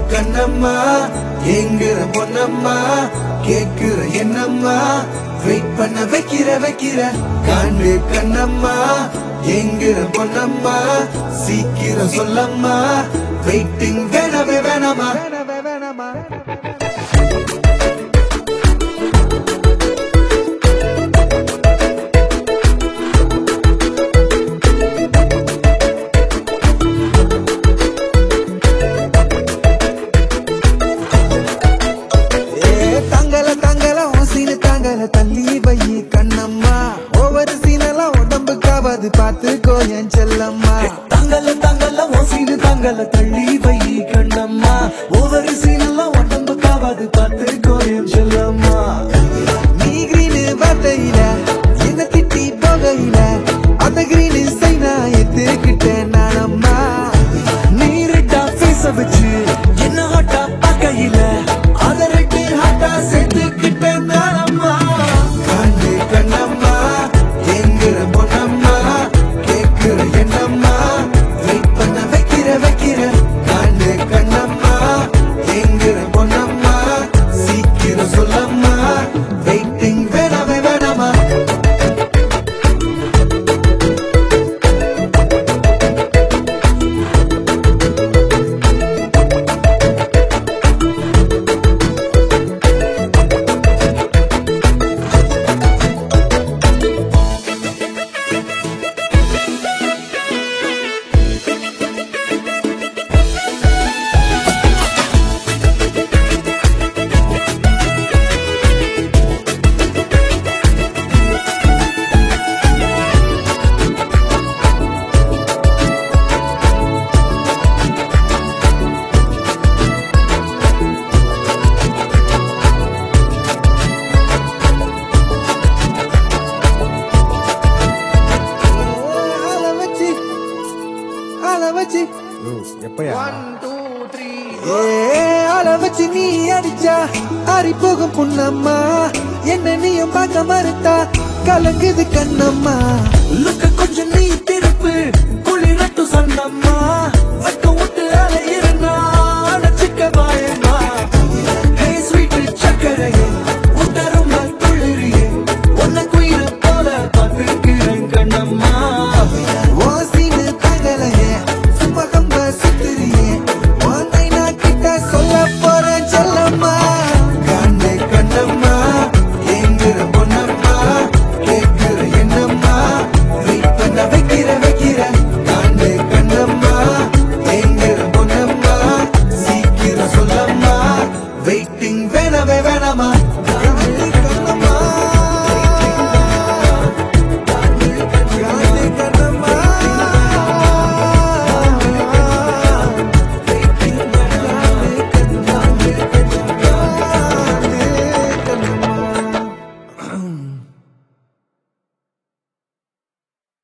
கண்ணம்மா எங்குற பொன்னம்மா கேக்குற என்னம்மா வெயிட் பண்ண வைக்கிற வைக்கிற காண்டு கண்ணம்மா எங்குற பொன்னம்மா சீக்கிரம் சொல்லம்மா வெயிட்டிங் வேணவே வேணாமா வேணவே வேணாமா ஏ தங்கல தங்கல உன் சீனு தங்கல தள்ளி வை கண்ணம்மா ஒவ்வொரு சீனெல்லாம் உடம்புக்காவது பார்த்துக்கோ என் செல்லம்மா தங்கல தங்கல ஓ சீனு தங்கல தள்ளி வை கண்ணம்மா ஒவ்வொரு சீனெல்லாம் உடம்புக்காவது பார்த்து கோயம் செல்லம்மா நீ கிரீனு வார்த்தையில என்ன திட்டி போகையில அந்த கிரீனு சை நான் எத்துக்கிட்டேன் நானம்மா நீ ரெட்டா பேச வச்சு என்ன ஹாட்டா பார்க்கையில அத ரெட்டு ஹாட்டா சேர்த்துக்கிட்டேன் நானம்மா காண்டு கண்ணம்மா எங்குற பொன்னம்மா கேக்குற என்னம்மா வெயிட் பண்ண வைக்கிற வைக்கிற காண்டு கண்ணம்மா எங்குற பொன்னம்மா சீக்கிரம் சொல்லம்மா வெயிட்டிங் வேணாமே வேணாமா ஆள வச்சு ஆள வச்சு ஏ ஆள வச்சு நீ அடிச்சா ஆறி போகும் புண்ணம்மா என்ன நீயும் பார்க்க மறுத்தா கலங்குது கண்ணம்மா லுக்க கொஞ்சம் நீ திருப்பு குளிரட்டும் சொன்னம்மா